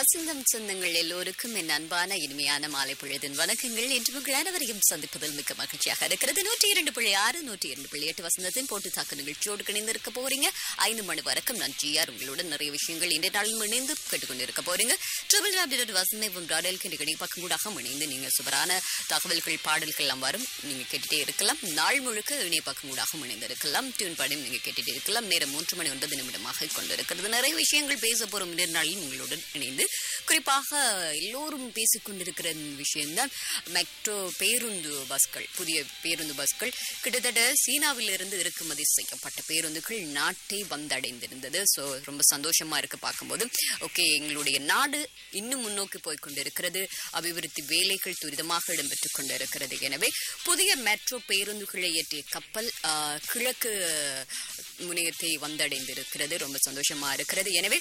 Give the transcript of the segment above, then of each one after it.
வசந்தம் சொந்தங்கள் எல்லோருக்கும் என் அன்பான இனிமையான மாலை பொழுதின் வணக்கங்கள் இன்று உங்கள் அனைவரையும் சந்திப்பதில் மிக்க மகிழ்ச்சியாக இருக்கிறது நூற்றி இரண்டு புள்ளி ஆறு நூற்றி இரண்டு புள்ளி எட்டு வசந்தத்தின் போட்டு தாக்கு நிகழ்ச்சியோடு இணைந்திருக்க போறீங்க ஐந்து மணி வரைக்கும் நான் ஜிஆர் உங்களுடன் நிறைய விஷயங்கள் இன்றைய நாளில் இணைந்து கேட்டுக்கொண்டிருக்க போறீங்க ட்ரிபிள் டாட் வசந்தம் டாடலுக்கு நிகழ்ச்சி பக்கம் கூட இணைந்து நீங்க சுவரான தகவல்கள் பாடல்கள் எல்லாம் வரும் நீங்க கேட்டுட்டே இருக்கலாம் நாள் முழுக்க இணைய பக்கம் கூட இணைந்திருக்கலாம் டியூன் பாடியும் நீங்க கேட்டுட்டே இருக்கலாம் நேரம் மூன்று மணி ஒன்பது நிமிடமாக கொண்டிருக்கிறது நிறைய விஷயங்கள் பேச போறோம் இந்த நாளில் உங்களுடன் இணைந்து குறிப்பாக எல்லோரும் பேசிக்கொண்டிருக்கிற விஷயம்தான் மெட்ரோ பேருந்து பஸ்கள் புதிய பேருந்து பஸ்கள் கிட்டத்தட்ட சீனாவிலிருந்து இறக்குமதி செய்யப்பட்ட பேருந்துகள் நாட்டை வந்தடைந்திருந்தது ஸோ ரொம்ப சந்தோஷமா இருக்கு பார்க்கும்போது ஓகே எங்களுடைய நாடு இன்னும் முன்னோக்கி போய் கொண்டிருக்கிறது அபிவிருத்தி வேலைகள் துரிதமாக இடம்பெற்றுக் கொண்டிருக்கிறது எனவே புதிய மெட்ரோ பேருந்துகளை ஏற்றிய கப்பல் ஆஹ், கிழக்கு முனையத்தை வந்தடைந்திருக்கிறது ரொம்ப சந்தோஷமா இருக்கிறது எனவே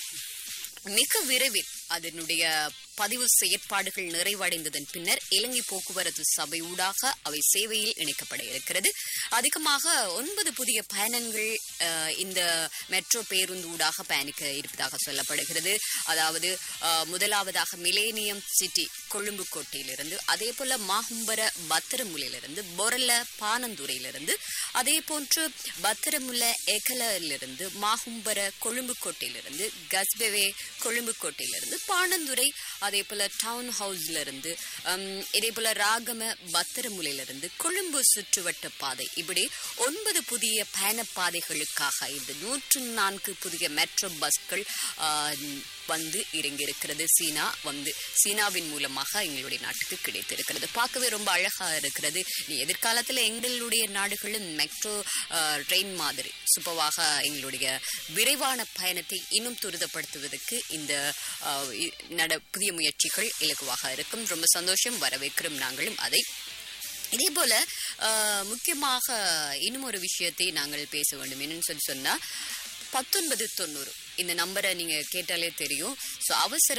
மிக விரைவில் அதனுடைய பதிவு செயற்பாடுகள் நிறைவடைந்ததன் பின்னர் இலங்கை போக்குவரத்து சபை ஊடாக அவை சேவையில் இணைக்கப்பட இருக்கிறது அதிகமாக ஒன்பது புதிய பயணங்கள் அஹ், இந்த மெட்ரோ பேருந்து ஊடாக பயணிக்க இருப்பதாக சொல்லப்படுகிறது அதாவது அஹ், முதலாவதாக மிலேனியம் சிட்டி கொழும்பு கோட்டையிலிருந்து அதே போல மாகும்பர பத்திரமுலையிலிருந்து பொரல பானந்துறையிலிருந்து அதே போன்று பத்திரமுல எகலிலிருந்து மாகும்பர கொழும்பு கோட்டையிலிருந்து கஸ்பெவே கொழும்பு கோட்டையிலிருந்து பாணந்துறை அதே போல டவுன் ஹவுஸ்ல இருந்து ஹம், இதே போல ராகம பத்திரமுலையிலிருந்து கொழும்பு சுற்றுவட்ட பாதை இப்படி ஒன்பது புதிய பயண பாதைகளுக்காக இந்த நூற்று நான்கு புதிய மெட்ரோ பஸ்கள் ஆஹ், வந்து இறங்கியிருக்கிறது சீனா வந்து சீனாவின் மூலமாக எங்களுடைய நாட்டுக்கு கிடைத்திருக்கிறது பார்க்கவே ரொம்ப அழகா இருக்கிறது நீ எதிர்காலத்தில் எங்களுடைய நாடுகளும் மெட்ரோ ட்ரெயின் மாதிரி சூப்பராக எங்களுடைய விரைவான பயணத்தை இன்னும் துரிதப்படுத்துவதற்கு இந்த ஆஹ், இ- நட புதிய முயற்சிகள் இலகுவாக இருக்கும் ரொம்ப சந்தோஷம் வரவேற்கிறோம் நாங்களும் அதை இதே போல ஆஹ், முக்கியமாக இன்னும் ஒரு விஷயத்தை நாங்கள் பேச வேண்டும் என்னன்னு சொல்லி சொன்னா பத்தொன்பது தொண்ணூறு இந்த நம்பரை நீங்க கேட்டாலே தெரியும் ஸோ அவசர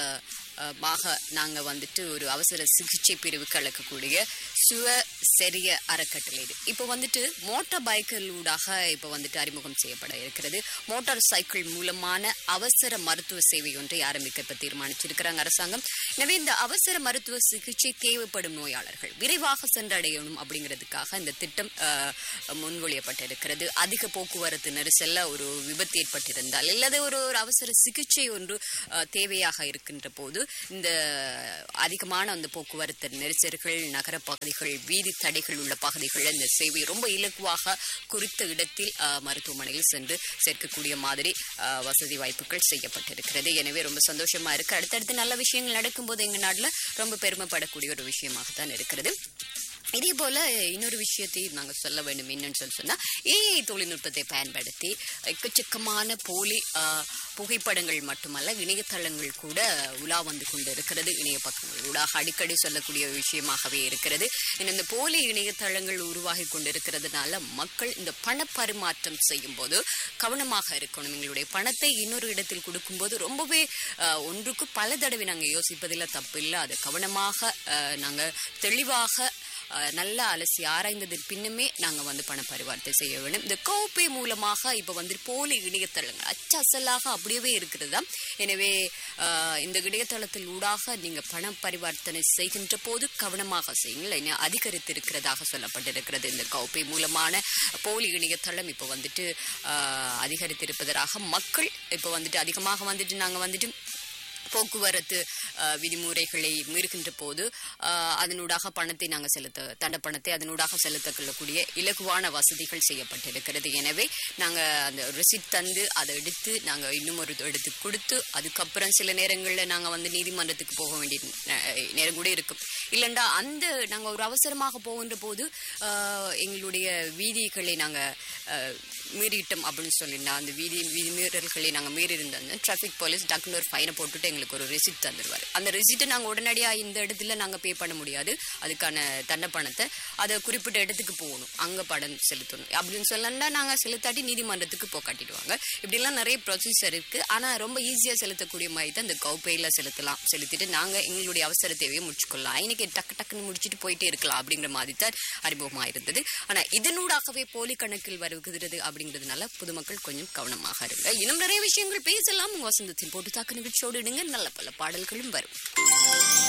அஹ், மாக நாங்க வந்துட்டு ஒரு அவசர சிகிச்சை பிரிவுக்கு அழைக்கக்கூடிய சுவ செரிய அறக்கட்டளை இது இப்போ வந்துட்டு மோட்டார் பைக்கிலூடாக இப்போ வந்துட்டு அறிமுகம் செய்யப்பட இருக்கிறது மோட்டார் சைக்கிள் மூலமான அவசர மருத்துவ சேவை ஒன்றை ஆரம்பிக்க இப்போ தீர்மானிச்சிருக்கிறாங்க அரசாங்கம் எனவே இந்த அவசர மருத்துவ சிகிச்சை தேவைப்படும் நோயாளர்கள் விரைவாக சென்றடையணும் அப்படிங்கிறதுக்காக இந்த திட்டம் அஹ், முன்மொழியப்பட்டிருக்கிறது அதிக போக்குவரத்து நெரிசல்ல ஒரு விபத்து ஏற்பட்டிருந்தால் அல்லது ஒரு ஒரு அவசர சிகிச்சை ஒன்று அஹ், தேவையாக இருக்கின்ற போது இந்த அதிகமான அந்த போக்குவரத்து நெரிசல்கள் நகர பகுதிகள் வீதி தடைகள் உள்ள பகுதிகளில் இந்த சேவை ரொம்ப இலகுவாக குறித்த இடத்தில் அஹ், மருத்துவமனையில் சென்று சேர்க்கக்கூடிய மாதிரி அஹ், வசதி வாய்ப்புகள் செய்யப்பட்டிருக்கிறது எனவே ரொம்ப சந்தோஷமா இருக்கு அடுத்தடுத்து நல்ல விஷயங்கள் நடக்கும்போது எங்க நாட்டுல ரொம்ப பெருமைப்படக்கூடிய ஒரு விஷயமாகத்தான் இருக்கிறது இதே போல இன்னொரு விஷயத்தை நாங்க சொல்ல வேண்டும் என்னன்னு சொல்லி சொன்னா ஏஐ தொழில்நுட்பத்தை பயன்படுத்தி எக்கச்சக்கமான போலி ஆஹ், புகைப்படங்கள் மட்டுமல்ல இணையதளங்கள் கூட உலா வந்து கொண்டு இருக்கிறது இணைய பக்கங்களூடாக அடிக்கடி சொல்லக்கூடிய விஷயமாகவே இருக்கிறது இன்னும் இந்த போலி இணையதளங்கள் உருவாகி கொண்டிருக்கிறதுனால மக்கள் இந்த பண பரிமாற்றம் செய்யும் போது கவனமாக இருக்கணும் எங்களுடைய பணத்தை இன்னொரு இடத்தில் கொடுக்கும்போது ரொம்பவே ஆஹ், ஒன்றுக்கு பல தடவை நாங்க யோசிப்பதில் தப்பு இல்லை அது கவனமாக ஆஹ், நாங்க தெளிவாக அஹ், நல்லா அலசி ஆராய்ந்ததன் பின்னுமே நாங்க வந்து பண பரிவர்த்தனை செய்ய வேண்டும் இந்த கோப்பை மூலமாக இப்ப வந்து போலி இணையதளங்கள் அச்சு அசலாக அப்படியே இருக்கிறதா எனவே அஹ், இந்த இணையதளத்தில் ஊடாக நீங்க பண பரிவர்த்தனை செய்கின்ற போது கவனமாக செய்யுங்கள் இன்னும் அதிகரித்திருக்கிறதாக சொல்லப்பட்டிருக்கிறது இந்த கோப்பை மூலமான போலி இணையதளம் இப்போ வந்துட்டு அஹ், அதிகரித்திருப்பதாக மக்கள் இப்போ வந்துட்டு அதிகமாக வந்துட்டு நாங்க வந்துட்டு போக்குவரத்து அஹ், விதிமுறைகளை மீறுகின்ற போது அஹ், அதனூடாக பணத்தை நாங்கள் செலுத்த தண்ட பணத்தை அதனூடாக செலுத்த கொள்ளக்கூடிய இலகுவான வசதிகள் செய்யப்பட்டிருக்கிறது எனவே நாங்கள் அந்த ரிசிப்ட் தந்து அதை எடுத்து நாங்கள் இன்னும் ஒரு இடத்துக்கு கொடுத்து அதுக்கப்புறம் சில நேரங்களில் நாங்கள் வந்து நீதிமன்றத்துக்கு போக வேண்டிய நே- நேரம் கூட இருக்கும் இல்லைண்டா அந்த நாங்கள் ஒரு அவசரமாக போகின்ற போது அஹ், எங்களுடைய வீதிகளை நாங்கள் மீறிட்டோம் அப்படின்னு சொல்லியிருந்தா அந்த வீதி வீதி மீறல்களை நாங்கள் மீறி இருந்தோம் டிராஃபிக் போலீஸ் டக்குன்னு ஒரு ஃபைனை போட்டுட்டு எங்களுக்கு ஒரு ரெசிப்ட் தந்துடுவார் அந்த ரெசிப்ட்டை நாங்கள் உடனடியாக இந்த இடத்துல நாங்கள் பே பண்ண முடியாது அதுக்கான தண்ட பணத்தை அதை குறிப்பிட்ட இடத்துக்கு போகணும் அங்கே பணம் செலுத்தணும் அப்படின்னு சொல்லணும்னா நாங்கள் செலுத்தாட்டி நீதிமன்றத்துக்கு போ காட்டிடுவாங்க இப்படிலாம் நிறைய ப்ரொசீஜர் இருக்குது ஆனால் ரொம்ப ஈஸியாக செலுத்தக்கூடிய மாதிரி தான் இந்த கௌபேயில் செலுத்தலாம் செலுத்திட்டு நாங்கள் எங்களுடைய அவசர தேவையை முடிச்சுக்கொள்ளலாம் இன்னைக்கு டக்கு டக்குன்னு முடிச்சுட்டு போயிட்டே இருக்கலாம் அப்படிங்கிற மாதிரி தான் அறிமுகமாக இருந்தது ஆனால் இதனூடாகவே போலி கணக்கில் வருகிறது அப்படிங்கிறதுனால பொதுமக்கள் கொஞ்சம் கவனமாக இருங்க இன்னும் நிறைய விஷயங்கள் பேசலாம் உங்க வசந்தத்தின் போட்டு தாக்கு நிகழ்ச்சியோடு இடுங்க நல்ல பல பாடல்களும் வரும்